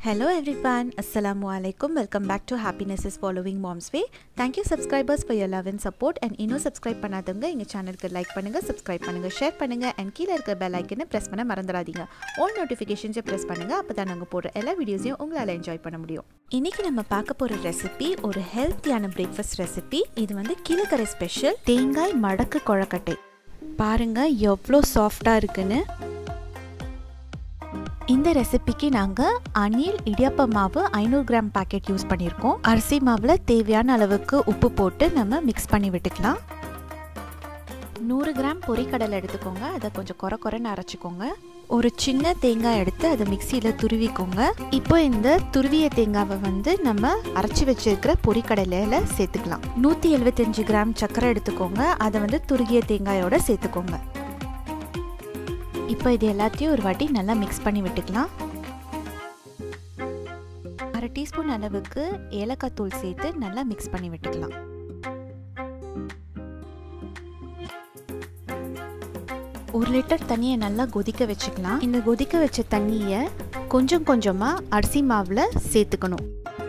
Hello everyone, Assalamu alaikum. Welcome back to Happiness is Following Mom's Way. Thank you subscribers for your love and support and இன்னும் subscribe பண்ணாதவங்க எங்கள் சேனலுக்கு like பண்ணுங்கள் subscribe பண்ணுங்கள் share பண்ணுங்கள் and கீழே இருக்க பெல் ஐக்கனை ப்ரெஸ் பண்ண மறந்துடாதீங்க ஆல் நோட்டிஃபிகேஷன்ஸை ப்ரெஸ் பண்ணுங்கள் அப்போ தான் நாங்கள் போடுற எல்லா வீடியோஸையும் உங்களால் என்ஜாய் பண்ண முடியும் இன்றைக்கி நம்ம பார்க்க போகிற ரெசிபி ஒரு ஹெல்த்தியான பிரேக்ஃபாஸ்ட் ரெசிபி இது வந்து கீழக்கரை ஸ்பெஷல் தேங்காய் மடக்கு கொழக்கட்டை பாருங்கள் எவ்வளோ சாஃப்டாக இருக்குன்னு இந்த ரெசிபிக்கு நாங்கள் அணில் இடியாப்ப மாவு ஐநூறு கிராம் பாக்கெட் யூஸ் பண்ணியிருக்கோம் அரிசி மாவில் தேவையான அளவுக்கு உப்பு போட்டு நம்ம மிக்ஸ் பண்ணி விட்டுக்கலாம் நூறு கிராம் பொரிக்கடலை எடுத்துக்கோங்க அதை கொஞ்சம் குறை குறைன்னு அரைச்சிக்கோங்க ஒரு சின்ன தேங்காய் எடுத்து அதை மிக்சியில் துருவிக்கோங்க இப்போ இந்த துருவிய தேங்காவை வந்து நம்ம அரைச்சி வச்சிருக்கிற பொரிக்கடலையில் சேர்த்துக்கலாம் நூற்றி எழுபத்தஞ்சு கிராம் சர்க்கரை எடுத்துக்கோங்க அதை வந்து துருகிய தேங்காயோட சேர்த்துக்கோங்க இப்போ இது எல்லாத்தையும் ஒரு வாட்டி நல்லா மிக்ஸ் பண்ணி விட்டுக்கலாம் அரை டீஸ்பூன் அளவுக்கு ஏலக்காய் தூள் சேர்த்து நல்லா மிக்ஸ் பண்ணி விட்டுக்கலாம் ஒரு லிட்டர் தண்ணியை நல்லா கொதிக்க வச்சுக்கலாம் இந்த கொதிக்க வச்ச தண்ணியை கொஞ்சம் கொஞ்சமாக அரிசி மாவில் சேர்த்துக்கணும்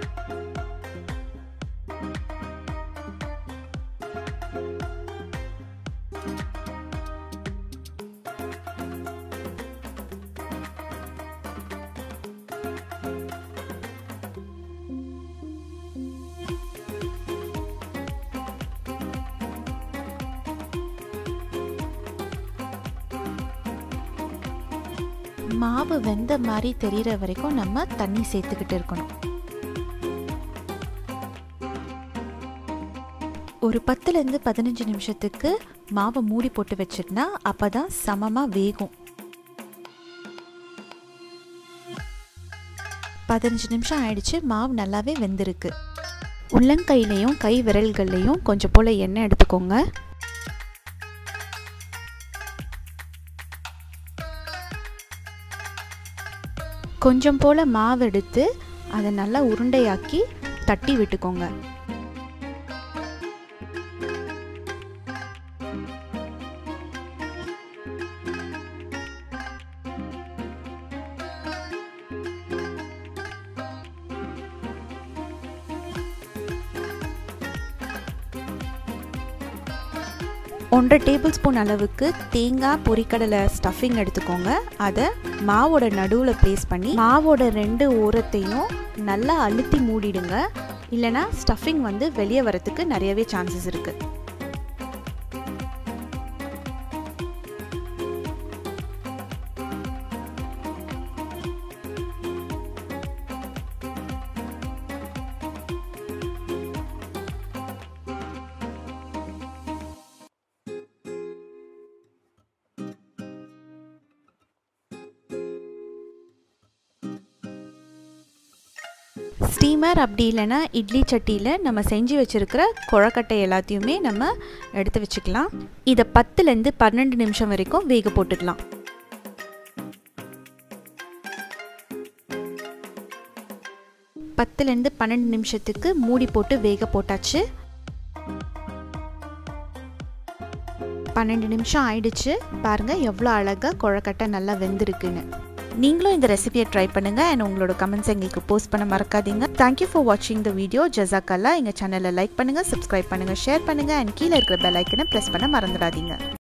மாவு வெந்த மாதிரி தெரிகிற வரைக்கும் நம்ம தண்ணி சேர்த்துக்கிட்டு இருக்கணும் ஒரு பத்துலேருந்து பதினஞ்சு நிமிஷத்துக்கு மாவை மூடி போட்டு வச்சிருந்தா அப்போ தான் சமமாக வேகும் பதினஞ்சு நிமிஷம் ஆயிடுச்சு மாவு நல்லாவே வெந்திருக்கு உள்ளங்கையிலையும் கை விரல்கள்லையும் கொஞ்சம் போல் எண்ணெய் எடுத்துக்கோங்க கொஞ்சம் போல் மாவு எடுத்து அதை நல்லா உருண்டையாக்கி தட்டி விட்டுக்கோங்க ஒன்றரை டேபிள் ஸ்பூன் அளவுக்கு தேங்காய் பொரிக்கடலை ஸ்டஃபிங் எடுத்துக்கோங்க அதை மாவோட நடுவில் ப்ளேஸ் பண்ணி மாவோட ரெண்டு ஓரத்தையும் நல்லா அழுத்தி மூடிடுங்க இல்லைனா ஸ்டஃபிங் வந்து வெளியே வரத்துக்கு நிறையவே சான்சஸ் இருக்குது ஸ்டீமர் அப்படி இல்லைன்னா இட்லி சட்டியில் நம்ம செஞ்சு வச்சுருக்கிற குழக்கட்டை எல்லாத்தையுமே நம்ம எடுத்து வச்சுக்கலாம் இதை பத்துலேருந்து பன்னெண்டு நிமிஷம் வரைக்கும் வேக போட்டுக்கலாம் பத்துலேருந்து பன்னெண்டு நிமிஷத்துக்கு மூடி போட்டு வேக போட்டாச்சு பன்னெண்டு நிமிஷம் ஆயிடுச்சு பாருங்கள் எவ்வளோ அழகாக குழக்கட்டை நல்லா வெந்திருக்குன்னு நீங்களும் இந்த ரெசிபியை ட்ரை பண்ணுங்கள் அண்ட் உங்களோட கமெண்ட்ஸ் எங்களுக்கு போஸ்ட் பண்ண மறக்காதீங்க தேங்க்யூ ஃபார் வாட்சிங் த வீடியோ ஜசாக்கல்லா எங்கள் சேனலை லைக் பண்ணுங்கள் சப்ஸ்கிரைப் பண்ணுங்கள் ஷேர் பண்ணுங்கள் அண்ட் கீழே இருக்கிற பெல் ஐக்கனை ப்ரெஸ் பண்ண மறந்துடாதீங்க